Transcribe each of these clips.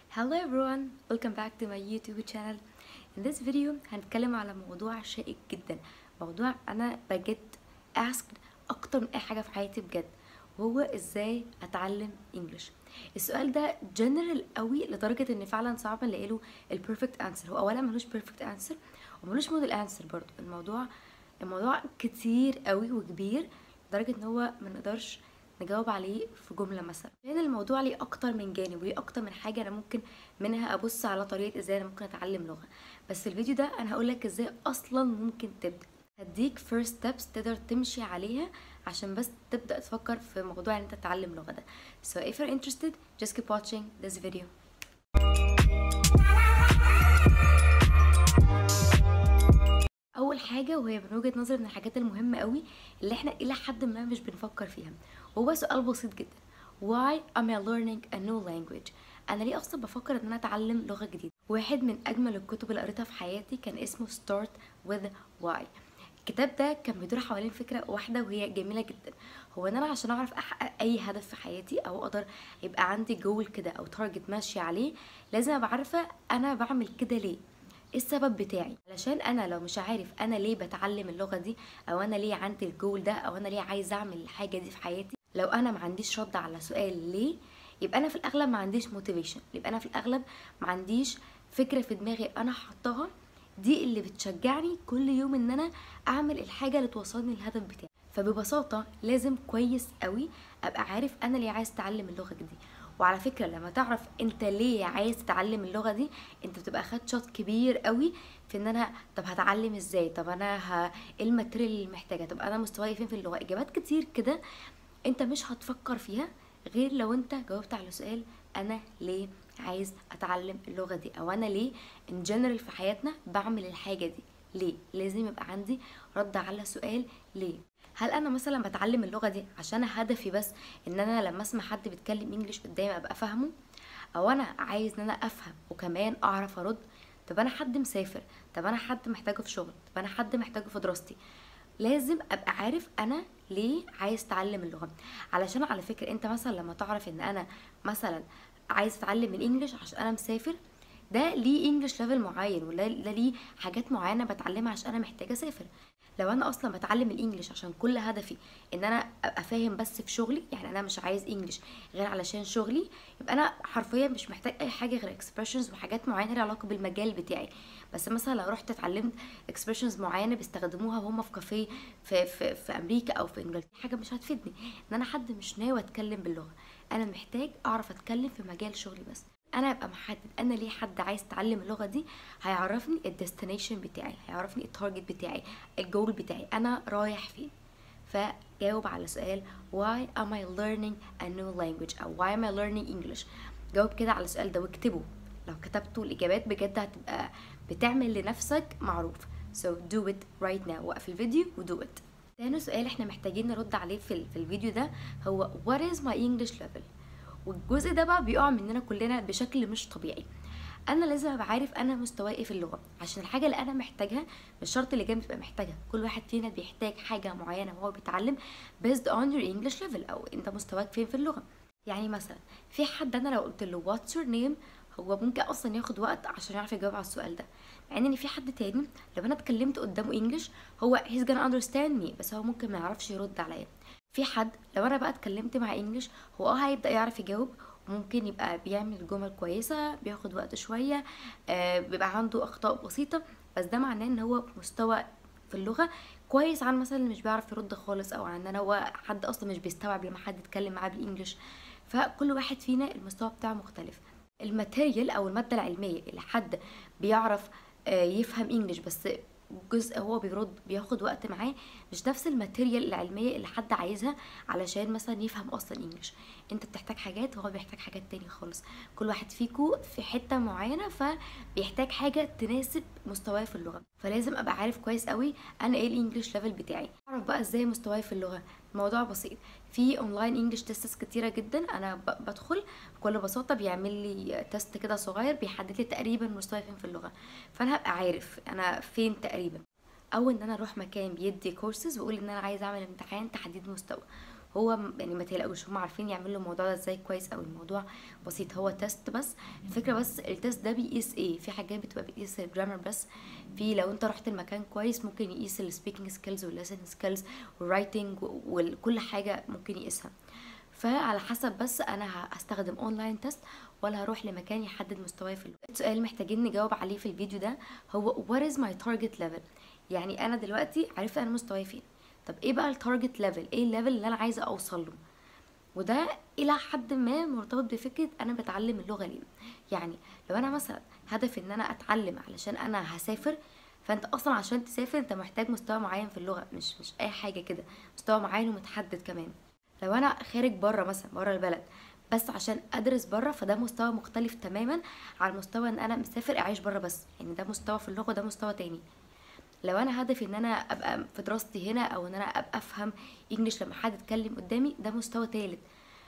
Hello everyone, welcome back to my YouTube channel. In this video هنتكلم على موضوع شائك جدا موضوع أنا بجد asked أكتر من أي حاجة في حياتي بجد وهو إزاي أتعلم إنجلش السؤال ده جنرال قوي لدرجة إن فعلا صعب نلاقي له البيرفكت أنسر هو أولا ملوش بيرفكت أنسر وملوش موديل أنسر برضه الموضوع الموضوع كتير قوي وكبير لدرجة إن هو ما نقدرش نجاوب عليه في جمله مثلا لان الموضوع ليه اكتر من جانب وليه اكتر من حاجه انا ممكن منها ابص على طريقه ازاي انا ممكن اتعلم لغه بس في الفيديو ده انا هقول لك ازاي اصلا ممكن تبدا هديك first steps تقدر تمشي عليها عشان بس تبدا تفكر في موضوع ان انت تتعلم لغه ده so if you're interested just keep watching this video اول حاجه وهي من وجهه نظري من الحاجات المهمه قوي اللي احنا الى حد ما مش بنفكر فيها وهو سؤال بسيط جدا why am I learning a new language انا ليه اصلا بفكر ان انا اتعلم لغه جديده واحد من اجمل الكتب اللي قريتها في حياتي كان اسمه start with why الكتاب ده كان بيدور حوالين فكره واحده وهي جميله جدا هو ان انا عشان اعرف احقق اي هدف في حياتي او اقدر يبقى عندي جول كده او تارجت ماشيه عليه لازم ابقى عارفه انا بعمل كده ليه ايه السبب بتاعي علشان انا لو مش عارف انا ليه بتعلم اللغه دي او انا ليه عندي الجول ده او انا ليه عايز اعمل الحاجه دي في حياتي لو انا ما عنديش رد على سؤال ليه يبقى انا في الاغلب ما عنديش موتيفيشن يبقى انا في الاغلب ما عنديش فكره في دماغي انا حطاها دي اللي بتشجعني كل يوم ان انا اعمل الحاجه اللي توصلني للهدف بتاعي فببساطه لازم كويس قوي ابقى عارف انا ليه عايز اتعلم اللغه دي وعلى فكره لما تعرف انت ليه عايز تتعلم اللغه دي انت بتبقى خدت شوط كبير قوي في ان انا طب هتعلم ازاي طب انا ه... ايه الماتيريال اللي محتاجه طب انا مستواي فين في اللغه اجابات كتير كده انت مش هتفكر فيها غير لو انت جاوبت على سؤال انا ليه عايز اتعلم اللغه دي او انا ليه ان جنرال في حياتنا بعمل الحاجه دي ليه لازم يبقى عندي رد على سؤال ليه هل انا مثلا بتعلم اللغه دي عشان هدفي بس ان انا لما اسمع حد بيتكلم انجليش قدامي ابقى فاهمه او انا عايز ان انا افهم وكمان اعرف ارد طب انا حد مسافر طب انا حد محتاجه في شغل طب انا حد محتاجه في دراستي لازم ابقى عارف انا ليه عايز اتعلم اللغه علشان على فكره انت مثلا لما تعرف ان انا مثلا عايز اتعلم الانجليش عشان انا مسافر ده ليه انجلش ليفل معين ولا ده ليه حاجات معينه بتعلمها عشان انا محتاجه اسافر لو انا اصلا بتعلم الانجليش عشان كل هدفي ان انا ابقى فاهم بس في شغلي يعني انا مش عايز انجليش غير علشان شغلي يبقى انا حرفيا مش محتاج اي حاجه غير اكسبريشنز وحاجات معينه ليها علاقه بالمجال بتاعي بس مثلا لو رحت اتعلمت اكسبريشنز معينه بيستخدموها وهم في كافيه في, في, في امريكا او في انجلترا حاجه مش هتفيدني ان انا حد مش ناوي اتكلم باللغه انا محتاج اعرف اتكلم في مجال شغلي بس انا ابقى محدد انا ليه حد عايز يتعلم اللغه دي هيعرفني الديستنيشن بتاعي هيعرفني التارجت بتاعي الجول بتاعي انا رايح فين فجاوب على سؤال why am I learning a new language او why am I learning English جاوب كده على السؤال ده واكتبه لو كتبتوا الاجابات بجد هتبقى بتعمل لنفسك معروف so do it right now وقف الفيديو و do it تاني سؤال احنا محتاجين نرد عليه في, في الفيديو ده هو what is my English level والجزء ده بقى بيقع مننا كلنا بشكل مش طبيعي انا لازم ابقى عارف انا مستواي ايه في اللغه عشان الحاجه اللي انا محتاجها مش شرط اللي جنبي تبقى محتاجها كل واحد فينا بيحتاج حاجه معينه وهو بيتعلم based on your English level او انت مستواك فين في اللغه يعني مثلا في حد انا لو قلت له what's your name هو ممكن اصلا ياخد وقت عشان يعرف يجاوب على السؤال ده مع ان في حد تاني لو انا اتكلمت قدامه انجلش هو he's gonna understand me بس هو ممكن ما يعرفش يرد عليا في حد لو انا بقى اتكلمت مع انجلش هو اه هيبدا يعرف يجاوب ممكن يبقى بيعمل جمل كويسه بياخد وقت شويه آه بيبقى عنده اخطاء بسيطه بس ده معناه ان هو مستوى في اللغه كويس عن مثلا اللي مش بيعرف يرد خالص او عن ان هو حد اصلا مش بيستوعب لما حد يتكلم معاه بالانجلش فكل واحد فينا المستوى بتاعه مختلف الماتيريال او الماده العلميه اللي حد بيعرف آه يفهم انجلش بس جزء هو بيرد بياخد وقت معاه مش نفس الماتيريال العلميه اللي حد عايزها علشان مثلا يفهم اصلا انجلش انت بتحتاج حاجات وهو بيحتاج حاجات تانية خالص كل واحد فيكو في حته معينه فبيحتاج حاجه تناسب مستواه في اللغه فلازم ابقى عارف كويس قوي انا ايه الانجليش ليفل بتاعي اعرف بقى ازاي مستواي في اللغه الموضوع بسيط في اونلاين انجلش تيستس كتيره جدا انا بدخل بكل بساطه بيعمل لي تيست كده صغير بيحدد لي تقريبا مستواي فين في اللغه فانا هبقى عارف انا فين تقريبا او ان انا اروح مكان بيدي كورسز واقول ان انا عايز اعمل امتحان تحديد مستوى هو م- يعني ما تقلقوش هم عارفين يعملوا الموضوع ده ازاي كويس قوي الموضوع بسيط هو تيست بس الفكره بس التيست ده بيقيس ايه في حاجات بتبقى بتقيس الجرامر بس في لو انت رحت المكان كويس ممكن يقيس السبيكنج سكيلز والليسننج سكيلز والرايتنج وكل حاجه ممكن يقيسها فعلى حسب بس انا ه- هستخدم اونلاين تيست ولا هروح لمكان يحدد مستواي في اللغه السؤال محتاجين نجاوب عليه في الفيديو ده هو what is my target level يعني انا دلوقتي عرفت انا مستواي فين طب ايه بقى التارجت ليفل ايه الليفل اللي انا عايزه اوصل له وده الى حد ما مرتبط بفكره انا بتعلم اللغه ليه يعني لو انا مثلا هدفي ان انا اتعلم علشان انا هسافر فانت اصلا عشان تسافر انت محتاج مستوى معين في اللغه مش مش اي حاجه كده مستوى معين ومتحدد كمان لو انا خارج بره مثلا بره البلد بس عشان ادرس بره فده مستوى مختلف تماما عن مستوى ان انا مسافر اعيش بره بس يعني ده مستوى في اللغه وده مستوى تاني لو انا هدفي ان انا ابقى في دراستي هنا او ان انا ابقى افهم انجليش لما حد يتكلم قدامي ده مستوى تالت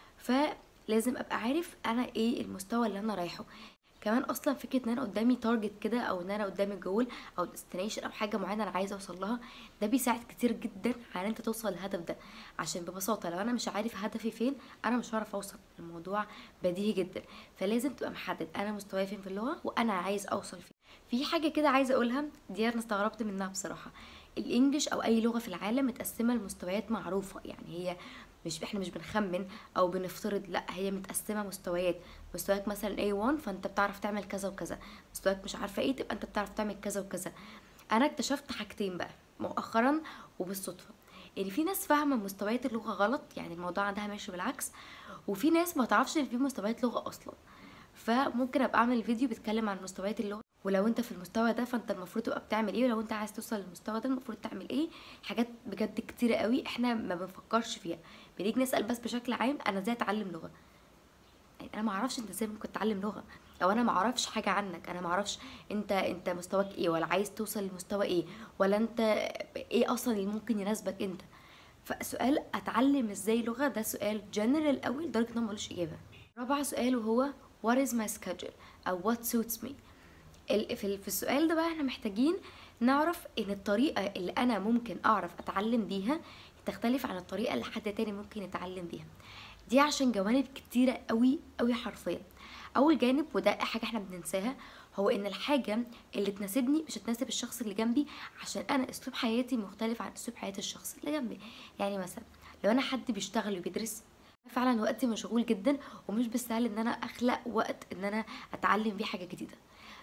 فلازم ابقى عارف انا ايه المستوى اللي انا رايحه كمان اصلا فكره ان انا قدامي تارجت كده او ان انا قدامي جول او ديستنيشن او حاجه معينه انا عايزه اوصل لها ده بيساعد كتير جدا على ان انت توصل للهدف ده عشان ببساطه لو انا مش عارف هدفي فين انا مش هعرف اوصل الموضوع بديهي جدا فلازم تبقى محدد انا مستواي فين في اللغه وانا عايز اوصل فين في حاجه كده عايزه اقولها دي انا استغربت منها بصراحه الانجليش او اي لغه في العالم متقسمه لمستويات معروفه يعني هي مش احنا مش بنخمن او بنفترض لا هي متقسمه مستويات مستواك مثلا A1 فانت بتعرف تعمل كذا وكذا مستواك مش عارفه ايه تبقى انت بتعرف تعمل كذا وكذا انا اكتشفت حاجتين بقى مؤخرا وبالصدفه ان في ناس فاهمه مستويات اللغه غلط يعني الموضوع عندها ماشي بالعكس وفي ناس ما تعرفش ان في مستويات لغه اصلا فممكن ابقى اعمل فيديو بيتكلم عن مستويات اللغه ولو انت في المستوى ده فانت المفروض تبقى بتعمل ايه ولو انت عايز توصل للمستوى ده المفروض تعمل ايه حاجات بجد كتيره قوي احنا ما بنفكرش فيها بنيجي نسال بس بشكل عام انا ازاي اتعلم لغه يعني انا ما اعرفش انت ازاي ممكن تتعلم لغه او انا ما اعرفش حاجه عنك انا ما اعرفش انت انت مستواك ايه ولا عايز توصل لمستوى ايه ولا انت ايه اصلا اللي ممكن يناسبك انت فسؤال اتعلم ازاي لغه ده سؤال جنرال قوي لدرجه ان هو ملوش اجابه رابع سؤال وهو what is my schedule او what suits me ال- في في السؤال ده بقى احنا محتاجين نعرف ان الطريقه اللي انا ممكن اعرف اتعلم بيها تختلف عن الطريقه اللي حد تاني ممكن يتعلم بيها دي عشان جوانب كتيره قوي قوي حرفيا اول جانب وده حاجه احنا بننساها هو ان الحاجه اللي تناسبني مش هتناسب الشخص اللي جنبي عشان انا اسلوب حياتي مختلف عن اسلوب حياه الشخص اللي جنبي يعني مثلا لو انا حد بيشتغل وبيدرس فعلا وقتي مشغول جدا ومش بالسهل ان انا اخلق وقت ان انا اتعلم بيه حاجه جديده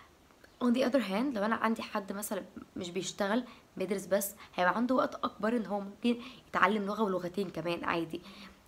on the other hand لو انا عندي حد مثلا مش بيشتغل بيدرس بس هيبقى عنده وقت اكبر ان هو ممكن يتعلم لغه ولغتين كمان عادي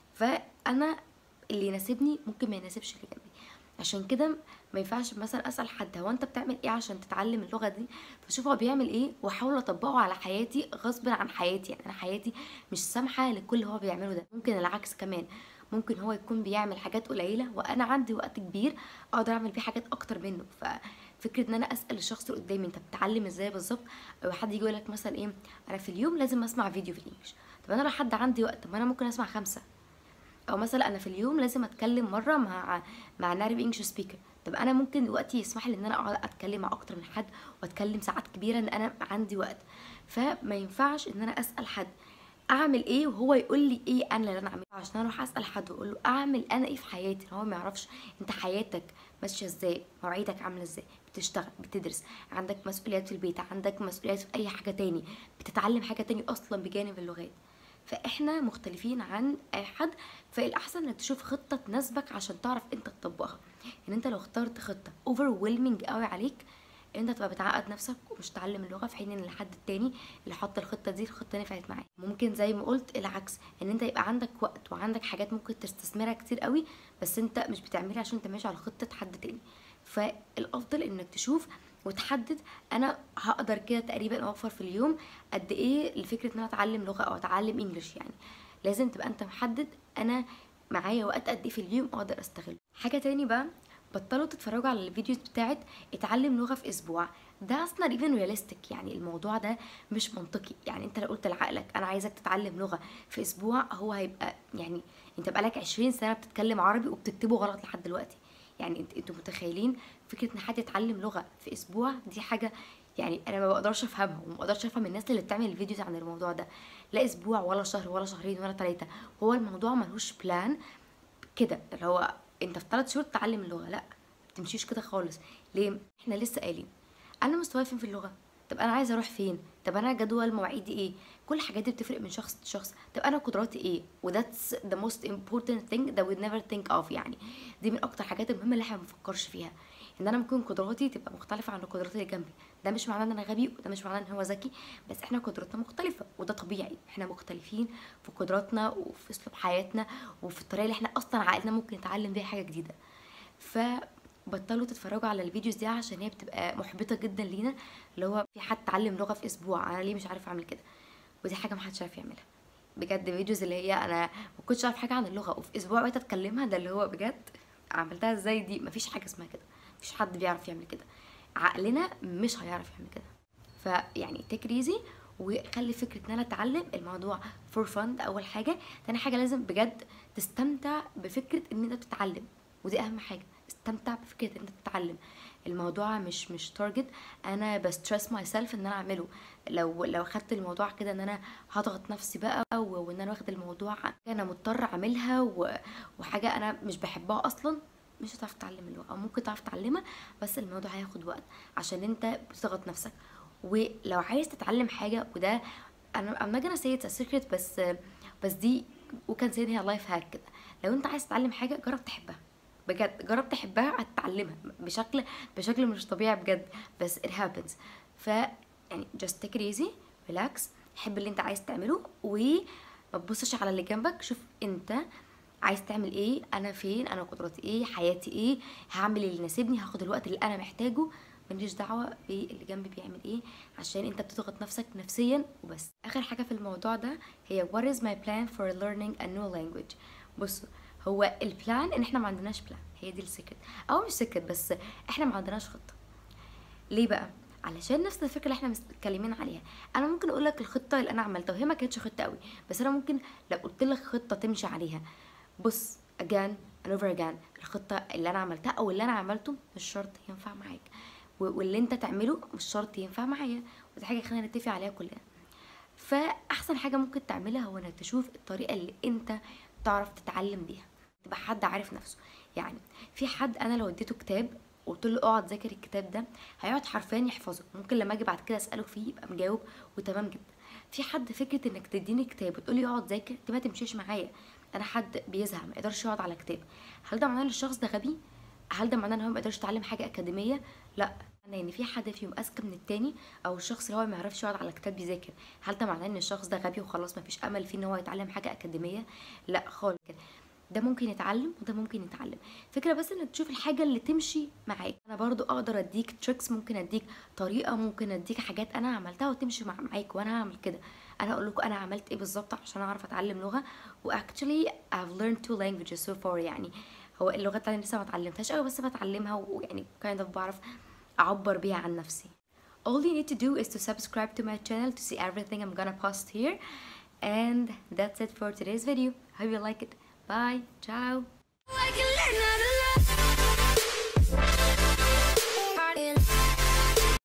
فانا اللي يناسبني ممكن ما يناسبش اللي جنبي عشان كده ما ينفعش مثلا اسال حد هو انت بتعمل ايه عشان تتعلم اللغه دي فشوف هو بيعمل ايه واحاول اطبقه على حياتي غصب عن حياتي يعني انا حياتي مش سامحه لكل اللي هو بيعمله ده ممكن العكس كمان ممكن هو يكون بيعمل حاجات قليله وانا عندي وقت كبير اقدر اعمل بيه حاجات اكتر منه ففكره ان انا اسال الشخص اللي قدامي انت بتتعلم ازاي بالظبط او حد يجي يقول لك مثلا ايه انا في اليوم لازم اسمع فيديو في الانجليش طب انا لو حد عندي وقت ما انا ممكن اسمع خمسه او مثلا انا في اليوم لازم اتكلم مره مع مع نارب انجلش سبيكر طب انا ممكن وقتي يسمح لي ان انا اقعد اتكلم مع اكتر من حد واتكلم ساعات كبيره ان انا عندي وقت فما ينفعش ان انا اسال حد اعمل ايه وهو يقول لي ايه انا اللي انا اعمله عشان انا اروح اسال حد واقول له اعمل انا ايه في حياتي هو ما يعرفش انت حياتك ماشيه ازاي مواعيدك عامله ازاي بتشتغل بتدرس عندك مسؤوليات في البيت عندك مسؤوليات في اي حاجه تاني بتتعلم حاجه تاني اصلا بجانب اللغات فاحنا مختلفين عن اي حد فالاحسن انك تشوف خطه تناسبك عشان تعرف انت تطبقها ان انت لو اخترت خطه overwhelming قوي عليك انت تبقى بتعقد نفسك ومش تتعلم اللغه في حين ان الحد التاني اللي حط الخطه دي الخطه نفعت معاه ممكن زي ما قلت العكس ان انت يبقى عندك وقت وعندك حاجات ممكن تستثمرها كتير قوي بس انت مش بتعملها عشان انت ماشي على خطه حد تاني فالافضل انك تشوف وتحدد انا هقدر كده تقريبا اوفر في اليوم قد ايه لفكره ان انا اتعلم لغه او اتعلم انجلش يعني لازم تبقى انت محدد انا معايا وقت قد ايه في اليوم اقدر استغله حاجه تاني بقى بطلوا تتفرجوا على الفيديوز بتاعت اتعلم لغه في اسبوع ده اصلا ايفن رياليستيك يعني الموضوع ده مش منطقي يعني انت لو قلت لعقلك انا عايزك تتعلم لغه في اسبوع هو هيبقى يعني انت بقالك 20 سنه بتتكلم عربي وبتكتبه غلط لحد دلوقتي يعني انت انتوا متخيلين فكره ان حد يتعلم لغه في اسبوع دي حاجه يعني انا ما بقدرش افهمها وما بقدرش افهم الناس اللي بتعمل الفيديوز عن الموضوع ده لا اسبوع ولا شهر ولا شهرين ولا ثلاثه هو الموضوع ملوش بلان كده اللي هو انت في ثلاث شهور تتعلم اللغه لا ما بتمشيش كده خالص ليه احنا لسه قايلين انا مستواي فين في اللغه طب انا عايزه اروح فين طب انا جدول مواعيدي ايه كل الحاجات دي بتفرق من شخص لشخص طب انا قدراتي ايه وذاتس ذا موست important thing that we never think of يعني دي من اكتر الحاجات المهمه اللي احنا ما بنفكرش فيها ان انا ممكن قدراتي تبقى مختلفه عن القدرات اللي جنبي ده مش معناه ان انا غبي وده مش معناه ان هو ذكي بس احنا قدراتنا مختلفه وده طبيعي احنا مختلفين في قدراتنا وفي اسلوب حياتنا وفي الطريقه اللي احنا اصلا عقلنا ممكن نتعلم بيها حاجه جديده فبطلوا تتفرجوا على الفيديوز دي عشان هي بتبقى محبطه جدا لينا اللي هو في حد اتعلم لغه في اسبوع انا ليه مش عارف اعمل كده ودي حاجه محدش عارف يعملها بجد فيديوز اللي هي انا ما كنتش عارف حاجه عن اللغه وفي اسبوع بقيت اتكلمها ده اللي هو بجد عملتها ازاي دي مفيش حاجه اسمها كده مفيش حد بيعرف يعمل كده عقلنا مش هيعرف يعمل كده فيعني تيك ريزي وخلي فكره ان انا اتعلم الموضوع فور فن ده اول حاجه تاني حاجه لازم بجد تستمتع بفكره ان انت بتتعلم ودي اهم حاجه استمتع بفكره ان انت تتعلم الموضوع مش مش تارجت انا بستريس ماي سيلف ان انا اعمله لو لو خدت الموضوع كده ان انا هضغط نفسي بقى و- وان انا واخد الموضوع انا مضطر اعملها و- وحاجه انا مش بحبها اصلا مش هتعرف تتعلم اللغه او ممكن تعرف تتعلمها بس الموضوع هياخد وقت عشان انت بتضغط نفسك ولو عايز تتعلم حاجه وده انا I'm not gonna say it's a secret بس بس دي وكان say هي لايف هاك كده لو انت عايز تتعلم حاجه جرب تحبها بجد جرب تحبها هتتعلمها بشكل بشكل مش طبيعي بجد بس it happens ف يعني just take it easy relax حب اللي انت عايز تعمله وما تبصش على اللي جنبك شوف انت عايز تعمل ايه انا فين انا قدراتي ايه حياتي ايه هعمل اللي يناسبني هاخد الوقت اللي انا محتاجه ماليش دعوه باللي جنبي بيعمل ايه عشان انت بتضغط نفسك نفسيا وبس اخر حاجه في الموضوع ده هي what is my plan for learning a new language بصوا هو البلان ان احنا ما عندناش بلان هي دي السكرت او مش سكرت بس احنا ما عندناش خطه ليه بقى علشان نفس الفكره اللي احنا متكلمين عليها انا ممكن اقول لك الخطه اللي انا عملتها وهي ما كانتش خطه قوي بس انا ممكن لو قلت لك خطه تمشي عليها بص again and over again الخطه اللي انا عملتها او اللي انا عملته مش شرط ينفع معاك و- واللي انت تعمله مش شرط ينفع معايا ودي حاجه خلينا نتفق عليها كلنا فاحسن حاجه ممكن تعملها هو انك تشوف الطريقه اللي انت تعرف تتعلم بيها تبقى حد عارف نفسه يعني في حد انا لو اديته كتاب وقلت له اقعد ذاكر الكتاب ده هيقعد حرفيا يحفظه ممكن لما اجي بعد كده اساله فيه يبقى مجاوب وتمام جدا في حد فكره انك تديني كتاب وتقول لي اقعد ذاكر دي ما تمشيش معايا انا حد بيزهق ما يقدرش يقعد على كتاب هل ده معناه ان الشخص ده غبي هل ده معناه ان هو ما يقدرش يتعلم حاجه اكاديميه لا معناه ان في حد فيهم اذكى من التاني او الشخص اللي هو ما يعرفش يقعد على كتاب يذاكر هل ده معناه ان الشخص ده غبي وخلاص ما فيش امل فيه ان هو يتعلم حاجه اكاديميه لا خالص كده ده ممكن يتعلم وده ممكن يتعلم فكره بس انك تشوف الحاجه اللي تمشي معاك انا برضو اقدر اديك تريكس ممكن اديك طريقه ممكن اديك حاجات انا عملتها وتمشي مع معاك وانا هعمل كده انا اقول لكم انا عملت ايه بالظبط عشان اعرف اتعلم لغه واكشلي I've learned two languages so far يعني هو اللغه التانية لسه ما اتعلمتهاش قوي بس بتعلمها ويعني kind of بعرف اعبر بيها عن نفسي all you need to do is to subscribe to my channel to see everything I'm gonna post here and that's it for today's video hope you like it bye ciao I can learn how to